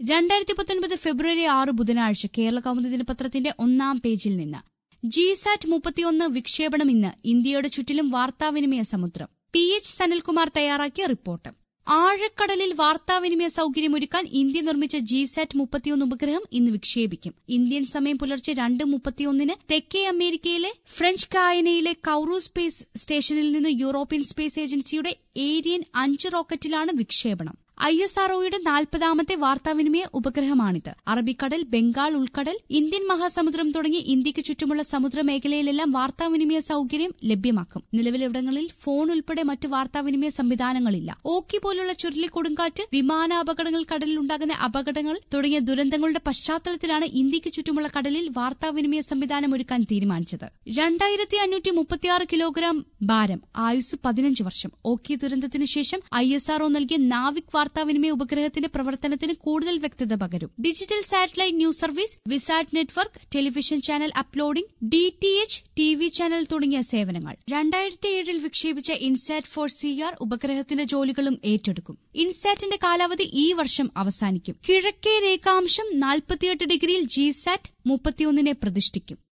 രണ്ടായിരത്തി പത്തൊൻപത് ഫെബ്രുവരി ആറ് ബുധനാഴ്ച കേരള കൗമുദി ദിനപത്രത്തിന്റെ ഒന്നാം പേജിൽ നിന്ന് ജിസാറ്റ് മുപ്പത്തിയൊന്ന് വിക്ഷേപണം ഇന്ന് ഇന്ത്യയുടെ ചുറ്റിലും വാർത്താവിനിമയ സമുദ്രം പി എച്ച് സനൽകുമാർ തയ്യാറാക്കിയ റിപ്പോർട്ട് ആഴക്കടലിൽ വാർത്താവിനിമയ സൌകര്യമൊരുക്കാൻ ഇന്ത്യ നിർമ്മിച്ച ജിസാറ്റ് മുപ്പത്തിയൊന്ന് ഉപഗ്രഹം ഇന്ന് വിക്ഷേപിക്കും ഇന്ത്യൻ സമയം പുലർച്ചെ രണ്ട് മുപ്പത്തിയൊന്നിന് തെക്കേ അമേരിക്കയിലെ ഫ്രഞ്ച് ഗായനയിലെ കൌറു സ്പേസ് സ്റ്റേഷനിൽ നിന്ന് യൂറോപ്യൻ സ്പേസ് ഏജൻസിയുടെ ഏരിയൻ അഞ്ച് റോക്കറ്റിലാണ് വിക്ഷേപണം ഐ എസ് ആർഒയുടെ നാൽപ്പതാമത്തെ വാർത്താവിനിമയ ഉപഗ്രഹമാണിത് അറബിക്കടൽ ബംഗാൾ ഉൾക്കടൽ ഇന്ത്യൻ മഹാസമുദ്രം തുടങ്ങി ഇന്ത്യക്ക് ചുറ്റുമുള്ള സമുദ്ര മേഖലയിലെല്ലാം വാർത്താവിനിമയ സൌകര്യം ലഭ്യമാക്കും നിലവിലിവിടങ്ങളിൽ ഫോൺ ഉൾപ്പെടെ മറ്റ് വാർത്താവിനിമയ സംവിധാനങ്ങളില്ല ഓക്കി പോലുള്ള ചുഴലിക്കൊടുങ്കാറ്റ് വിമാനാപകടങ്ങൾ കടലിൽ ഉണ്ടാകുന്ന അപകടങ്ങൾ തുടങ്ങിയ ദുരന്തങ്ങളുടെ പശ്ചാത്തലത്തിലാണ് ഇന്ത്യക്ക് ചുറ്റുമുള്ള കടലിൽ വാർത്താവിനിമയ സംവിധാനം ഒരുക്കാൻ തീരുമാനിച്ചത് രണ്ടായിരത്തി അഞ്ഞൂറ്റി മുപ്പത്തിയാറ് കിലോഗ്രാം ഭാരം ആയുസ് പതിനഞ്ച് വർഷം ഓക്കി ദുരന്തത്തിന് ശേഷം ഐ എസ് ആർഒ നൽകിയ നാവിക് വാർത്താവിനിമയ ഉപഗ്രഹത്തിന്റെ പ്രവർത്തനത്തിന് കൂടുതൽ വ്യക്തത പകരും digital satellite news service VSAT network television channel uploading D T H T V channel തുടങ്ങിയ സേവനങ്ങൾ രണ്ടായിരത്തി ഏഴിൽ വിക്ഷേപിച്ച ഇൻസാറ്റ് ഫോർ സി ആർ ഉപഗ്രഹത്തിന്റെ ജോലികളും ഏറ്റെടുക്കും ഇൻസാറ്റിന്റെ കാലാവധി ഈ വർഷം അവസാനിക്കും കിഴക്കേ രേഖാംശം നാൽപ്പത്തിയെട്ട് ഡിഗ്രിയിൽ ജിസാറ്റ് മുപ്പത്തിയൊന്നിനെ പ്രതിഷ്ഠിക്കും